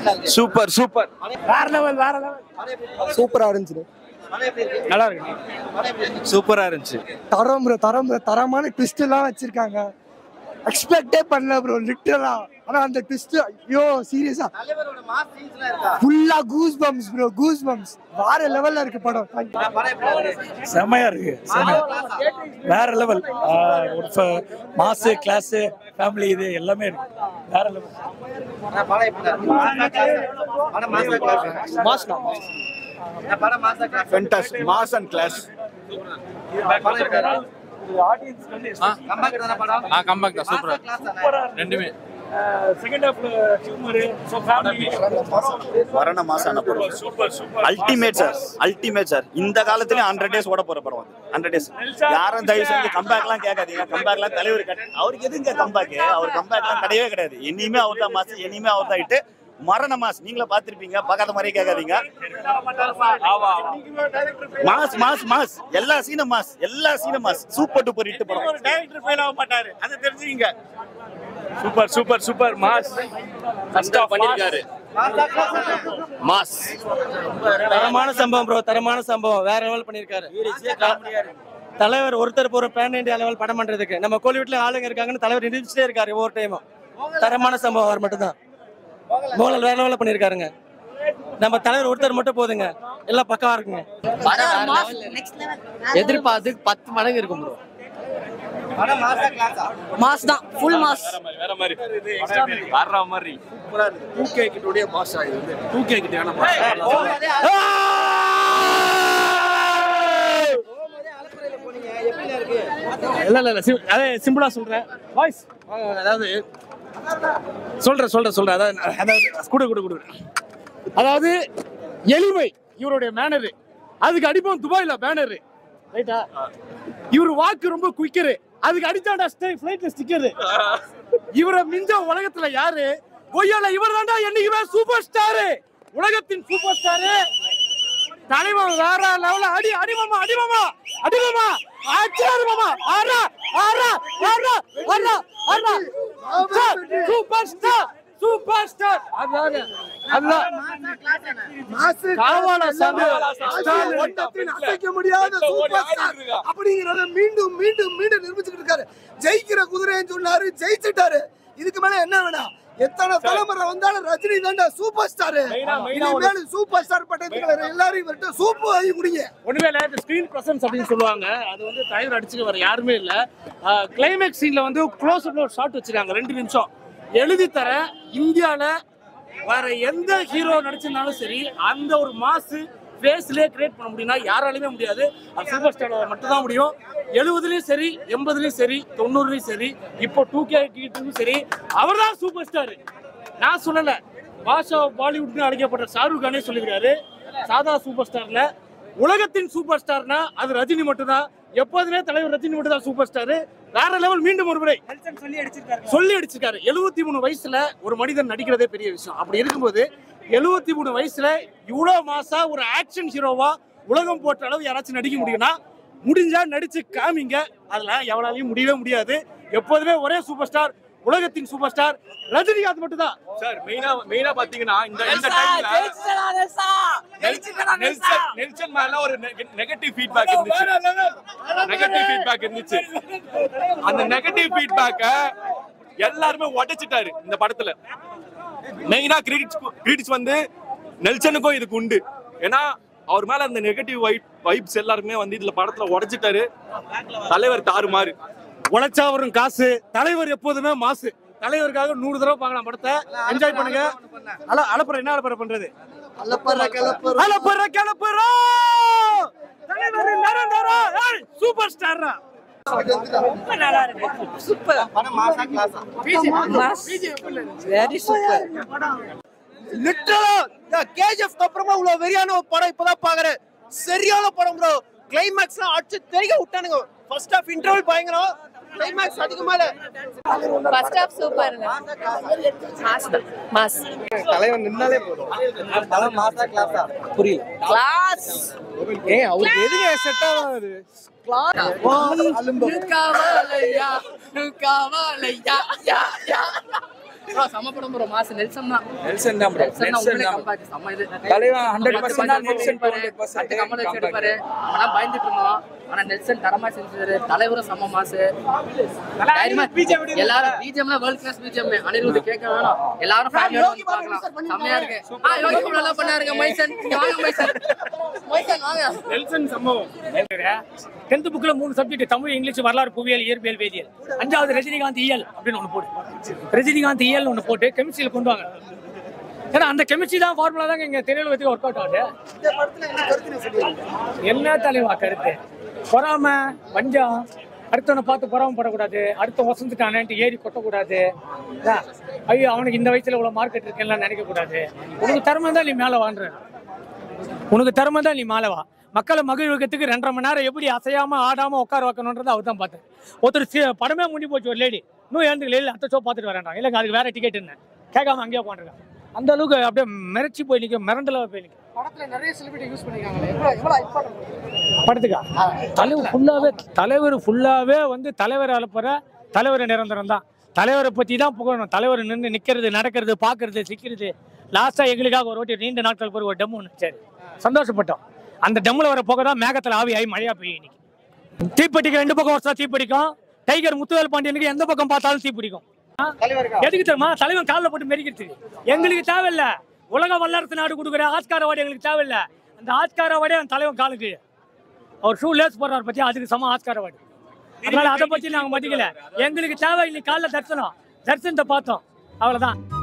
Super super வேற level வேற level சூப்பரா இருந்துச்சு நல்லா இருக்கு சூப்பரா இருந்துச்சு தரம் ப்ரோ தரம் bro. தரமான ட்விஸ்ட் எல்லாம் வச்சிருக்காங்க எக்ஸ்பெக்டே பண்ணல ப்ரோ லிட்டரலா ஆனா அந்த ட்விஸ்ட் ஐயோ சீரியஸா ஃபுல்லா goose bumps bro goose bumps வேற லெவல்ல இருக்கு படம் Thank you. செம்மையா இருக்கு செம்மையா வேற லெவல் ஒரு மாசு கிளாஸ் ஃபேமிலி இது எல்லாமே இருக்கு வேற level fantastic mass and class ஆ கம்பேக் தான் சூப்பரா ரெண்டுமே செகண்ட் ஹாஃப்ல ஹியூமர் சோ ஃபேமிலி மரண மாசான படம் super super ultimate sir ultimate sir இந்த காலத்துலயும் ஹண்ட்ரட் டேஸ் ஓட போற படம் ஹண்ட்ரட் டேஸ் யாரும் தயவு செஞ்சு கம்பேக்லாம் கேட்காதீங்க கம்பேக்லாம் தலைவர் கட்ட அவருக்கு எதுங்க கம்பேக் அவர் கம்பேக்லாம் கிடையவே கிடையாது இனிமே அவர் தான் மாசு இனிமே அவர் தான் இட்டு மரண மாஸ் நீங்களே பார்த்திருப்பீங்க பார்க்காத மாதிரியே கேட்காதீங்க மாஸ் மாஸ் மாஸ் எல்லா சீனும் மாஸ் எல்லா சீனும் மாஸ் சூப்பர் டூப்பர் ஹிட் படம் டைரக்டர் ஃபெயில் ஆக மாட்டாரு அதை தெரிஞ்சுக்கங்க super super super mass first half பண்ணிருக்காரு மாஸ் தரமான சம்பவம் ப்ரோ தரமான சம்பவம் வேற லெவல் பண்ணிருக்காரு தலைவர் ஒருத்தர் போற பேன் இண்டியா லெவல் படம் பண்றதுக்கு நம்ம கோலிவுட்ல ஆளுங்க இருக்காங்கன்னு தலைவர் நிரூபிச்சுட்டே இருக்காரு ஒவ்வொரு டைமும் தரமான சம்பவம் அவர் மட்டும்தான் மோகன்லால் வேற லெவலில் பண்ணிருக்காருங்க நம்ம தலைவர் ஒருத்தர் மட்டும் போதுங்க எல்லாம் பக்கவா இருக்குங்க எதிர்பார்த்து பத்து மடங்கு இருக்கும் ப்ரோ மாஸ் தான் ஃபுல் மாஸ் வேற மாதிரி வர்ற மாதிரி டூ கே கிட்டோடைய மாஸ் ஆகுது டூ கே கிட்ட இல்ல இல்ல இல்ல sim- அதே சிம்பிளா சொல்றேன் வாய்ஸ் அதாவது சொல்றேன் சொல்றேன் சொல்றேன் அதாவது அதாவது குடு குடு குடு அதாவது எளிமை இவருடைய மேனரு அதுக்கு அடிப்போம் துபாயில பேனரு ரைட்டா இவர் வாக்கு ரொம்ப குயிக்கரு அதுக்கு அடிச்சாடா ஸ்டே ஃபிளைட்ல ஸ்டிக்கரு இவரை மிஞ்ச உலகத்துல யாரு கொய்யால இவர் தான்டா என்னைக்குமே சூப்பர் ஸ்டாரு உலகத்தின் சூப்பர் ஸ்டாரு தலைவன் வேற லெவல அடி அடிமாமா அடிமாமா அடிமாமா ஆச்சாரு மாமா ஆறா ஆறா ஆறா ஆறா ஆறா சூப்பர் ஸ்டார் சூப்பர் ஸ்டார் அதாங்க அதான் காவால சாமி ஒட்டத்தின் அசைக்க முடியாத சூப்பர் ஸ்டார் அப்படிங்கறத மீண்டும் மீண்டும் மீண்டும் நிரூபிச்சுட்டு இருக்காரு ஜெயிக்கிற குதிரைன்னு சொன்னாரு ஜெயிச்சிட்டாரு இதுக்கு மேல என்ன வேணாம் எத்தனை தலைமுறை வந்தாலும் ரஜினி தாண்டா சூப்பர் ஸ்டார் இனிமேல் சூப்பர் ஸ்டார் பட்டத்துக்கு வேற எல்லாரும் இவர்கிட்ட சூப்பு வாங்கி குடிங்க ஒண்ணுமே இல்ல இந்த ஸ்கிரீன் பிரசன்ஸ் அப்படின்னு சொல்லுவாங்க அது வந்து தலைவர் அடிச்சுக்க வர யாருமே இல்ல கிளைமேக்ஸ் சீன்ல வந்து க்ளோஸ் அப்ல ஒரு ஷாட் வச்சிருக்காங்க ரெண்டு நிமிஷம் எழுதி தர இந்தியால வேற எந்த ஹீரோ நடிச்சிருந்தாலும் சரி அந்த ஒரு மாசு ஃபேஸ்லயே கிரியேட் பண்ண முடியும்னா யாராலுமே முடியாது அது சூப்பர் ஸ்டார் மட்டும் தான் முடியும் எழுபதுலயும் சரி எண்பதுலயும் சரி தொண்ணூறுலயும் சரி இப்போ டூ கே சரி அவர் தான் சூப்பர் ஸ்டார் நான் சொல்லல பாஷா பாலிவுட்னு அழைக்கப்பட்ட ஷாருக் கானே சொல்லியிருக்காரு சாதா சூப்பர் ஸ்டார்ல உலகத்தின் சூப்பர் ஸ்டார்னா அது ரஜினி மட்டும்தான் எப்போதுமே தலைவர் ரஜினி மட்டும் தான் சூப்பர் ஸ்டார் வேற லெவல் மீண்டும் ஒரு முறை சொல்லி அடிச்சிருக்காரு சொல்லி அடிச்சிருக்காரு எழுபத்தி மூணு வயசுல ஒரு மனிதன் நடிக்கிறதே பெரிய விஷயம் அப்படி இருக்கும்போது எழுபத்தி மூணு வயசுல இவ்வளவு மாசா ஒரு ஆக்ஷன் ஹீரோவா உலகம் போட்ட அளவு யாராச்சும் நடிக்க முடியும்னா முடிஞ்சா நடிச்சு காமிங்க அதெல்லாம் எவனாலையும் முடியவே முடியாது எப்போதுமே ஒரே சூப்பர் ஸ்டார் உலகத்தின் சூப்பர் ஸ்டார் ரஜினிகாந்த் மட்டும் தான் சார் மெயினா மெயினா பாத்தீங்கன்னா இந்த இந்த டைம்ல நெல்சன் நெல்சன் மேல ஒரு நெகட்டிவ் ஃபீட்பேக் இருந்துச்சு நெகட்டிவ் ஃபீட்பேக் இருந்துச்சு அந்த நெகட்டிவ் ஃபீட்பேக்க எல்லாருமே உடைச்சிட்டாரு இந்த படத்துல மெயினா கிரிட்டிக்ஸ் கிரிட்டிக்ஸ் வந்து நெல்சனுக்கும் இதுக்கு உண்டு ஏன்னா அவர் மேல அந்த நெகட்டிவ் வைப் வைப்ஸ் எல்லாருமே வந்து இதுல படத்துல உடைச்சிட்டாரு தலைவர் தாறுமாறு உழைச்சா வரும் காசு தலைவர் எப்போதுமே மாசு தலைவருக்காக நூறு தடவை பார்க்கலாம் படத்தை என்ஜாய் பண்ணுங்க அல அலப்புற என்ன அலப்புற பண்றது அலப்பற கிளப்பற அலப்புற கிளப்புறா தலைவர் நரேந்திரா சூப்பர் ஸ்டாரா லிட்டரலா கேஜிஎஃப் அப்புறமா இவ்வளவு வெறியான ஒரு படம் இப்பதான் பாக்குறேன் சரியான படம் ப்ரோ கிளைமேக்ஸ்லாம் அடிச்சு தெரிய விட்டானுங்க ஃபர்ஸ்ட் ஆஃப் இன்டர்வல் பயங்கரம் கிளைமேக்ஸ் அதிகமா இல்ல ஃபர்ஸ்ட் ஆஃப் சூப்பருங்க மாஸ் மாஸ் தலைவன் நின்னாலே போதும் புரியல கிளாஸ் ஏன் அவருக்கு எதுங்க செட் ஆகாது காவாலையா காவாலையா யா யா ப்ரோ செம்ம படம் ப்ரோ மாசு நெல்சன் தான் நெல்சன் தான் ப்ரோ நெல்சன் தான் உண்மையிலே comeback. செம்ம இது தலைவன் 100% பத்து படம் நெல்சன் எடுப்பாரு, 200% அடுத்து கமல் வச்சு comeback. எடுப்பாரு அவனா பயந்துட்டு இருந்தோம் ஆனா நெல்சன் தரமா செஞ்சாரு தலைவரும் செம்ம மாசு தைரியமா எல்லாரும் பிஜிஎம்ல வேர்ல்ட் கிளாஸ் பிஜிஎம் அனிருத் கேட்க வேணாம் எல்லாரும் ஃபேமிலியோட வந்து பார்க்கலாம் செம்மையா இருக்கு ஆ யோகி பாபு நல்லா பண்ணாருங்க மைசன் இங்க வாங்க மைசன் மைசன் வாங்க நெல்சன் சம்பவம் டென்த் புக்ல மூணு சப்ஜெக்ட் தமிழ் இங்கிலீஷ் வரலாறு புவியியல் இயற்பியல் வேதியியல் அஞ்சாவது ரஜினிகாந்த் இயல் அப்படின்னு ஒன்று போட்டு ரஜினிகாந்த் இயல் ஒன்று போட்டு கெமிஸ்ட்ரியில் கொண்டு வாங்க ஏன்னா அந்த கெமிஸ்ட்ரி தான் ஃபார்முலா தாங்க இங்க திரையுலகத்துக்கு ஒர்க் அவுட் ஆகுது இந்த படத்துல என்ன கருத்து நீங்க சொல்லுவீங்க என்ன தலைவா கருத்து பொறாம வஞ்சம் அடுத்தவனை பார்த்து பொறாமப்படக்கூடாது அடுத்த வசந்துட்டானேன்ட்டு ஏறி கொட்டக்கூடாது இதா, ஐயோ அவனுக்கு இந்த வயசுல இவ்வளவு மார்க்கெட் இருக்குன்னு நினைக்க கூடாது உனக்கு திறமை தான் நீ மேல வாங்குற உனக்கு திறமை தான் நீ மேல வா மக்களை மகிழ்வுக்கிறதுக்கு ரெண்டரை மணி நேரம் எப்படி அசையாம ஆடாம உட்கார வைக்கணுன்றதை அவர் தான் பார்த்தேன் ஒருத்தர் சி- படமே முடி போச்சு ஒரு லேடி இன்னும் எழுந்துக்கல இல்லை அடுத்த ஷோ பார்த்துட்டு வரேன்டா இல்லைங்க அதுக்கு வேற டிக்கெட் என்ன கேட்காம அங்கேயே உட்காந்துருக்கேன் அந்த அளவுக்கு அப்படியே மிரட்சி போய் நிற்கும் மிரண்டல போய் நிற்கும் படத்துல நிறைய செலிபிரிட்டி யூஸ் பண்ணிருக்காங்க எவ்வளவு எவ்வளவு இம்பார்ட்டன்ட் படத்துக்கா தலைவர் ஃபுல்லாவே தலைவர் ஃபுல்லாவே வந்து தலைவர் அனுப்புற தலைவர் நிரந்தரம் தான் தலைவரை பத்தி தான் புகழணும் தலைவர் நின்று நிக்கிறது நடக்கிறது பார்க்கறது சிக்கிறது லாஸ்டா எங்களுக்காக ஒரு வாட்டி நீண்ட நாட்கள் பிறகு ஒரு டம்மு ஒன்று சரி சந்தோஷப்பட்டோம் அந்த டம்முல வர புகை தான் மேகத்துல ஆவி ஆகி மழையா பெய்யும் இன்னைக்கு தீப்பெட்டிக்கு ரெண்டு பக்கம் வருஷம் தீப்பிடிக்கும் டைகர் முத்துவேல் பாண்டியனுக்கு எந்த பக்கம் பார்த்தாலும் தீப்பிடிக்கும் ஆ? எதுக்கு தெரியுமா தலைவன் காலில் போட்டு மெரிக்கிறதுக்கு எங்களுக்கு தேவையில்ல உலக வல்லரசு நாடு கொடுக்குற ஆஸ்கார அவார்டு எங்களுக்கு தேவையில்ல அந்த ஆஸ்கார அவார்டே அந்த தலைவன் காலுக்கு அவர் ஷூ லேஸ் போடுறாரு பத்தி அதுக்கு சம ஆஸ்கார அவார்டு அதனால அதை பத்தி நாங்க மதிக்கல எங்களுக்கு தேவை இன்னைக்கு காலைல தரிசனம் தரிசனத்தை பார்த்தோம் அவ்வளவுதான்